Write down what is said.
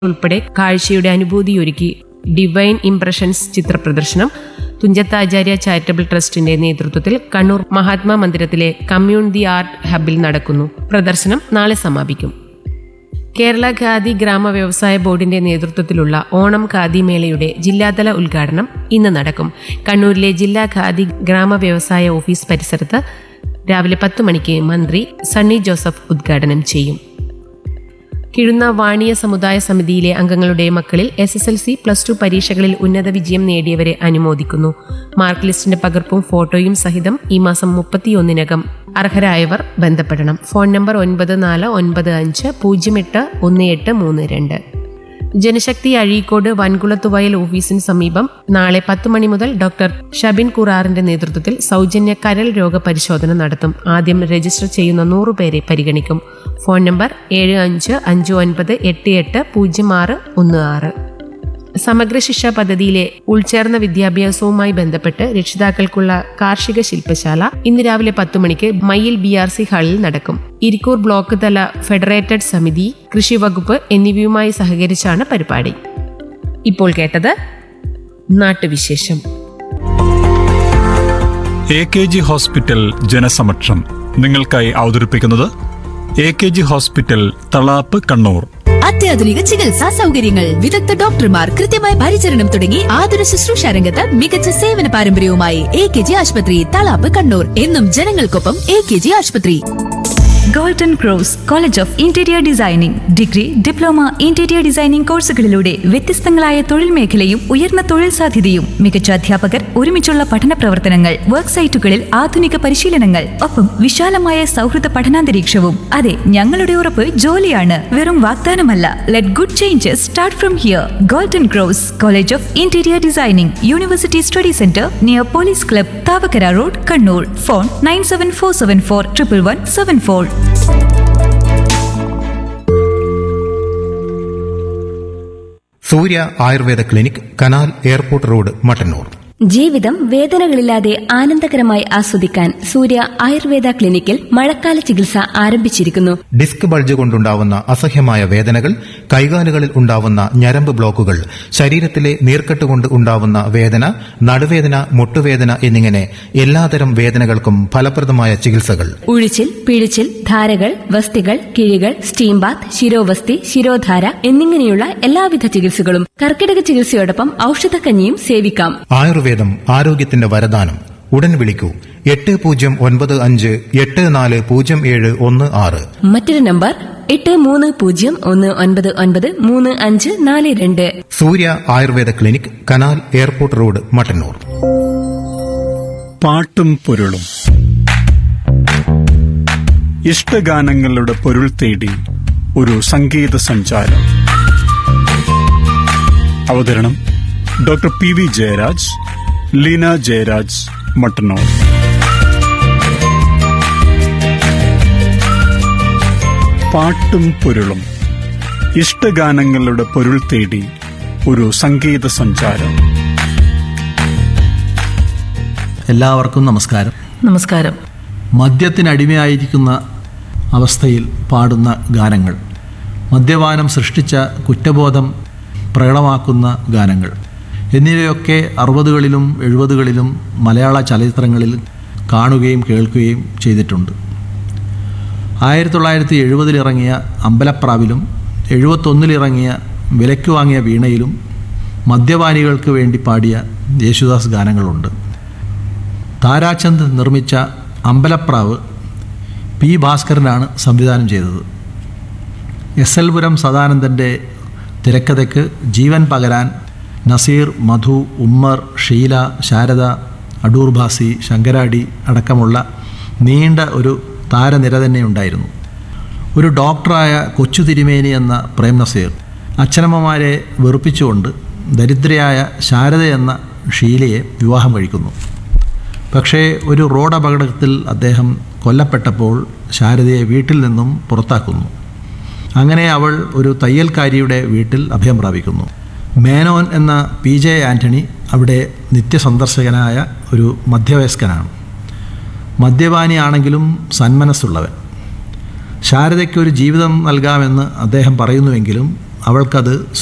ഉൾപ്പെടെ കാഴ്ചയുടെ അനുഭൂതിയൊരുക്കി ഡിവൈൻ ഇംപ്രഷൻസ് ചിത്രപ്രദർശനം തുഞ്ചത്താചാര്യ ചാരിറ്റബിൾ ട്രസ്റ്റിന്റെ നേതൃത്വത്തിൽ കണ്ണൂർ മഹാത്മാ മന്ദിരത്തിലെ കമ്മ്യൂൺ ദി ആർട്ട് ഹബിൽ നടക്കുന്നു പ്രദർശനം നാളെ സമാപിക്കും കേരള ഖാദി ഗ്രാമ വ്യവസായ ബോർഡിന്റെ നേതൃത്വത്തിലുള്ള ഓണം ഖാദി മേളയുടെ ജില്ലാതല ഉദ്ഘാടനം ഇന്ന് നടക്കും കണ്ണൂരിലെ ജില്ലാ ഖാദി ഗ്രാമ വ്യവസായ ഓഫീസ് പരിസരത്ത് രാവിലെ പത്ത് മണിക്ക് മന്ത്രി സണ്ണി ജോസഫ് ഉദ്ഘാടനം ചെയ്യും കിഴുന്ന വാണിയ സമുദായ സമിതിയിലെ അംഗങ്ങളുടെ മക്കളിൽ S S L C plus two പരീക്ഷകളിൽ ഉന്നത വിജയം നേടിയവരെ അനുമോദിക്കുന്നു മാർക്ക് ലിസ്റ്റിന്റെ പകർപ്പും ഫോട്ടോയും സഹിതം ഈ മാസം മുപ്പത്തിയൊന്നിനകം അർഹരായവർ ബന്ധപ്പെടണം ഫോൺ നമ്പർ ഒൻപത് നാല് ഒൻപത് അഞ്ച് പൂജ്യം എട്ട് ഒന്ന് എട്ട് മൂന്ന് രണ്ട് ജനശക്തി അഴീക്കോട് വൻകുളത്തുവയൽ ഓഫീസിന് സമീപം നാളെ പത്ത് മണി മുതൽ ഡോക്ടർ ഷബിൻ കുറാറിന്റെ നേതൃത്വത്തിൽ സൗജന്യ കരൾ രോഗ പരിശോധന നടത്തും ആദ്യം രജിസ്റ്റർ ചെയ്യുന്ന നൂറു പേരെ പരിഗണിക്കും ഫോൺ നമ്പർ ഏഴ് അഞ്ച് അഞ്ച് ഒൻപത് എട്ട് എട്ട് പൂജ്യം ആറ് ഒന്ന് ആറ് സമഗ്ര ശിക്ഷ പദ്ധതിയിലെ ഉൾച്ചേർന്ന വിദ്യാഭ്യാസവുമായി ബന്ധപ്പെട്ട് രക്ഷിതാക്കൾക്കുള്ള കാർഷിക ശില്പശാല ഇന്ന് രാവിലെ പത്തു മണിക്ക് മയ്യിൽ ബി ആർ സി ഹാളിൽ നടക്കും ഇരിക്കൂർ ബ്ലോക്ക് തല ഫെഡറേറ്റഡ് സമിതി കൃഷി വകുപ്പ് എന്നിവയുമായി സഹകരിച്ചാണ് പരിപാടി ഇപ്പോൾ കേട്ടത് നാട്ടുവിശേഷം എ കെ ജി ഹോസ്പിറ്റൽ ജനസമക്ഷം നിങ്ങൾക്കായി അവതരിപ്പിക്കുന്നത് A K G hospital Thalap Kannur അത്യാധുനിക ചികിത്സാ സൗകര്യങ്ങൾ വിദഗ്ധ ഡോക്ടർമാർ കൃത്യമായ പരിചരണം തുടങ്ങി ആതുര ശുശ്രൂഷ രംഗത്ത് മികച്ച സേവന പാരമ്പര്യവുമായി എ കെ ജി ആശുപത്രി തളാപ്പ് കണ്ണൂർ എന്നും ജനങ്ങൾക്കൊപ്പം എ കെ ജി ആശുപത്രി golden cross college of interior designing degree diploma interior designing കോഴ്സുകളിലൂടെ വ്യത്യസ്തങ്ങളായ തൊഴിൽ മേഖലയും ഉയർന്ന തൊഴിൽ സാധ്യതയും മികച്ച അധ്യാപകർ ഒരുമിച്ചുള്ള പഠന പ്രവർത്തനങ്ങൾ വർക്ക് സൈറ്റുകളിൽ ആധുനിക പരിശീലനങ്ങൾ ഒപ്പം വിശാലമായ സൗഹൃദ പഠനാന്തരീക്ഷവും അതെ ഞങ്ങളുടെ ഉറപ്പ് ജോലിയാണ് വെറും വാഗ്ദാനമല്ല let good changes start from here golden cross college of interior designing university study centre near police club Thavakkara road Kannur phone nine seven four seven four triple one seven four Surya Ayurveda clinic canal airport road Mattannur ജീവിതം വേദനകളില്ലാതെ ആനന്ദകരമായി ആസ്വദിക്കാൻ സൂര്യ ആയുർവേദ ക്ലിനിക്കിൽ മഴക്കാല ചികിത്സ ആരംഭിച്ചിരിക്കുന്നു disc bulge കൊണ്ടുണ്ടാവുന്ന അസഹ്യമായ വേദനകൾ കൈകാലുകളിൽ ഉണ്ടാവുന്ന ഞരമ്പ് ബ്ലോക്കുകൾ ശരീരത്തിലെ നീർക്കെട്ട് കൊണ്ട് ഉണ്ടാവുന്ന വേദന നടുവേദന മുട്ടുവേദന എന്നിങ്ങനെ എല്ലാതരം വേദനകൾക്കും ഫലപ്രദമായ ചികിത്സകൾ ഉഴിച്ചിൽ പിഴിച്ചിൽ ധാരകൾ വസ്തികൾ കിഴികൾ സ്റ്റീം ബാത്ത് ശിരോവസ്തി ശിരോധാര എന്നിങ്ങനെയുള്ള എല്ലാവിധ ചികിത്സകളും കർക്കിടക ചികിത്സയോടൊപ്പം ഔഷധക്കഞ്ഞിയും സേവിക്കാം ആയുർവേദം ആരോഗ്യത്തിന്റെ വരദാനം ഉടൻ വിളിക്കൂ എട്ട് പൂജ്യം ഒൻപത് അഞ്ച് എട്ട് നാല് പൂജ്യം ഏഴ് ഒന്ന് ആറ് മറ്റൊരു നമ്പർ എട്ട് മൂന്ന് പൂജ്യം ഒന്ന് ഒൻപത് ഒൻപത് മൂന്ന് അഞ്ച് നാല് രണ്ട് Surya Ayurveda clinic canal airport road Mattannur പാട്ടും പൊരുളും ഇഷ്ടഗാനങ്ങളുടെ പൊരുൾ തേടി ഒരു സംഗീത സഞ്ചാരം അവതരണം doctor P V Jayaraj Leena Jayaraj Mattannur പാട്ടും പൊരുളും ഇഷ്ടഗാനങ്ങളുടെ പൊരുൾ തേടി ഒരു സംഗീത സഞ്ചാരം എല്ലാവർക്കും നമസ്കാരം നമസ്കാരം മദ്യത്തിനടിമയായിരിക്കുന്ന അവസ്ഥയിൽ പാടുന്ന ഗാനങ്ങൾ മദ്യപാനം സൃഷ്ടിച്ച കുറ്റബോധം പ്രകടമാക്കുന്ന ഗാനങ്ങൾ എന്നിവയൊക്കെ അറുപതുകളിലും എഴുപതുകളിലും മലയാള ചലച്ചിത്രങ്ങളിൽ കാണുകയും കേൾക്കുകയും ചെയ്തിട്ടുണ്ട് ആയിരത്തി തൊള്ളായിരത്തി എഴുപതിലിറങ്ങിയ അമ്പലപ്രാവിലും എഴുപത്തൊന്നിലിറങ്ങിയ വിലയ്ക്ക് വാങ്ങിയ വീണയിലും മദ്യപാനികൾക്ക് വേണ്ടി പാടിയ യേശുദാസ് ഗാനങ്ങളുണ്ട് താരാചന്ദ് നിർമ്മിച്ച അമ്പലപ്രാവ് പി ഭാസ്കരനാണ് സംവിധാനം ചെയ്തത് എസ് എൽ പുരം സദാനന്ദൻ്റെ തിരക്കഥയ്ക്ക് ജീവൻ പകരാൻ നസീർ മധു ഉമ്മർ ഷീല ശാരദ അടൂർ ഭാസി ശങ്കരാടി അടക്കമുള്ള നീണ്ട ഒരു താരനിര തന്നെ ഉണ്ടായിരുന്നു ഒരു ഡോക്ടറായ കൊച്ചു തിരുമേനി എന്ന പ്രേം നസീർ അച്ഛനമ്മമാരെ വെറുപ്പിച്ചുകൊണ്ട് ദരിദ്രയായ ശാരദ എന്ന ഷീലയെ വിവാഹം കഴിക്കുന്നു പക്ഷേ ഒരു റോഡ് അപകടത്തിൽ അദ്ദേഹം കൊല്ലപ്പെട്ടപ്പോൾ ശാരദയെ വീട്ടിൽ നിന്നും പുറത്താക്കുന്നു അങ്ങനെ അവൾ ഒരു തയ്യൽക്കാരിയുടെ വീട്ടിൽ അഭയം പ്രാപിക്കുന്നു മേനോൻ എന്ന പി ജെ ആൻ്റണി അവിടെ നിത്യസന്ദർശകനായ ഒരു മധ്യവയസ്കനാണ് മദ്യപാനിയാണെങ്കിലും സന്മനസ്സുള്ളവൻ ശാരദയ്ക്ക് ഒരു ജീവിതം നൽകാമെന്ന് അദ്ദേഹം പറയുന്നുവെങ്കിലും അവൾക്കത്